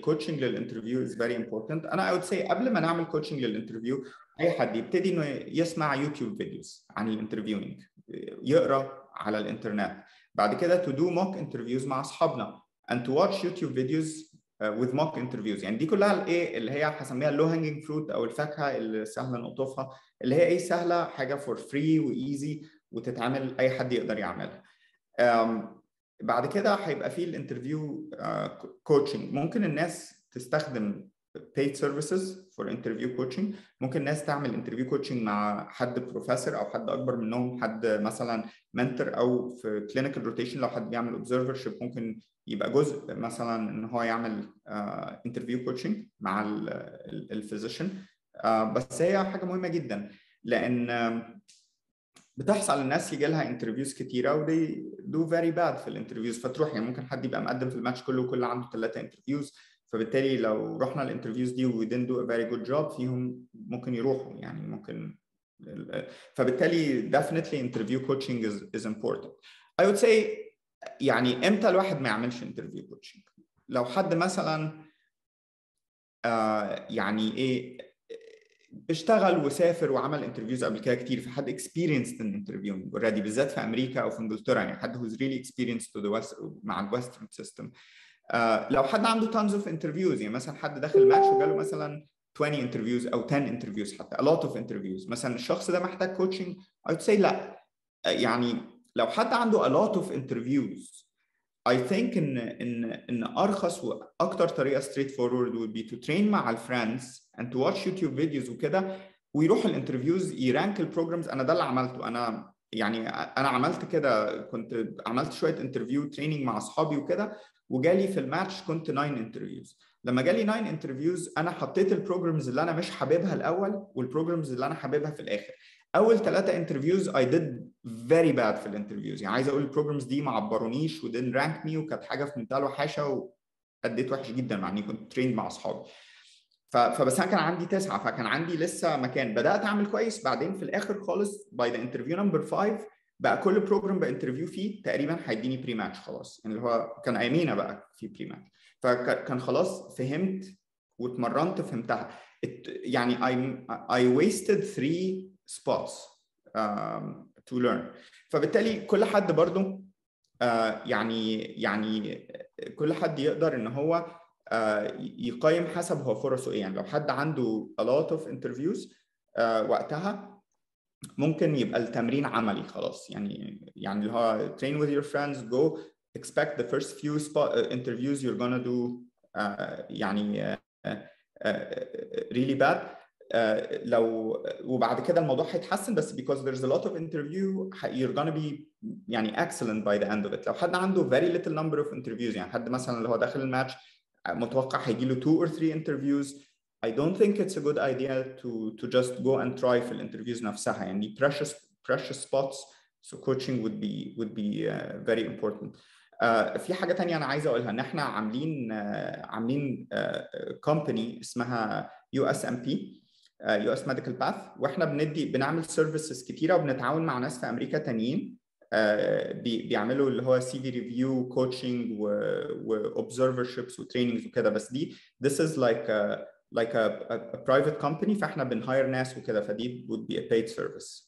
الكوتشنج للانترفيو از فيري امبورتنت انا اي would say قبل ما نعمل كوتشنج للانترفيو اي حد يبتدي انه يسمع يوتيوب فيديوز عن الانترفيوينج يقرا على الانترنت بعد كده to do mock interviews مع اصحابنا and to watch YouTube videos uh, with mock interviews يعني دي كلها الايه اللي هي هسميها اللو هانجينج فروت او الفاكهه اللي سهله نقطفها اللي هي ايه سهله حاجه فور فري وايزي وتتعمل اي حد يقدر يعملها um, بعد كده هيبقى فيه الانترفيو كوتشنج ممكن الناس تستخدم paid services for interview coaching ممكن ناس تعمل interview coaching مع حد بروفيسور او حد اكبر منهم حد مثلا منتور او في clinical rotation لو حد بيعمل observership ممكن يبقى جزء مثلا ان هو يعمل uh, interview coaching مع الفيزيشن uh, بس هي حاجه مهمه جدا لان uh, بتحصل الناس يجي لها انترفيوز كتيره ودي دو فيري باد في الانترفيوز فتروح يعني ممكن حد يبقى مقدم في الماتش كله وكل عنده ثلاثه انترفيوز فبالتالي لو رحنا الانترفيوز دي و didn't do a very good job فيهم ممكن يروحوا يعني ممكن فبالتالي definitely interview coaching is, is important I would say يعني امتى الواحد ما يعملش interview coaching لو حد مثلا آه يعني ايه اشتغل وسافر وعمل انترفيوز قبل كده كتير في حد experienced in interviewing already بالذات في امريكا او في انجلترا يعني حد who's really experienced to the West مع الويسترن سيستم Uh, لو حد عنده tons of interviews يعني مثلا حد داخل ماتش وجاله مثلا 20 interviews او 10 interviews حتى a lot of interviews مثلا الشخص ده محتاج coaching I would say لا يعني لو حد عنده a lot of interviews I think ان ان ان ارخص واكتر طريقه straight forward would be to train مع الفريندز and to watch YouTube videos وكده ويروح الانترفيوز يرانك البروجرامز انا ده اللي عملته انا يعني انا عملت كده كنت عملت شويه انترفيو تريننج مع اصحابي وكده وجالي في الماتش كنت 9 انترفيوز لما جالي 9 انترفيوز انا حطيت البروجرامز اللي انا مش حاببها الاول والبروجرامز اللي انا حاببها في الاخر اول ثلاثه انترفيوز اي ديد فيري باد في الانترفيوز يعني عايز اقول البروجرامز دي ما عبرونيش ودين رانك مي وكانت حاجه في منتهى الوحاشه واديت وحش جدا مع اني كنت تريند مع اصحابي فبس انا كان عندي تسعه فكان عندي لسه مكان بدات اعمل كويس بعدين في الاخر خالص باي ذا انترفيو نمبر 5 بقى كل بروجرام بانترفيو فيه تقريبا هيديني بري ماتش خلاص يعني اللي هو كان ايامينا بقى في بري ماتش فكان خلاص فهمت واتمرنت فهمتها يعني I, I wasted three spots um, to learn فبالتالي كل حد برضو uh, يعني يعني كل حد يقدر ان هو uh, يقيم حسب هو فرصه ايه يعني لو حد عنده a lot of interviews uh, وقتها ممكن يبقى التمرين عملي خلاص يعني يعني اللي هو train with your friends go expect the first few spot, uh, interviews you're gonna do uh, يعني uh, uh, really bad uh, لو وبعد كده الموضوع هيتحسن بس because there's a lot of interview you're gonna be يعني excellent by the end of it لو حد عنده very little number of interviews يعني حد مثلا اللي هو داخل الماتش متوقع هيجي له two or three interviews I don't think it's a good idea to to just go and try في الانترفيوز نفسها يعني precious precious spots so coaching would be would be uh, very important. Uh, في حاجة تانية أنا عايز أقولها إن إحنا عاملين uh, عاملين uh, company اسمها USMP uh, US Medical Path وإحنا بندي بنعمل services كتيرة وبنتعاون مع ناس في أمريكا تانيين uh, بي, بيعملوا اللي هو CV review coaching و, و observerships و trainings وكده بس دي this is like a, like a, a, a private company فاحنا بنهاير ناس وكده فدي would be a paid service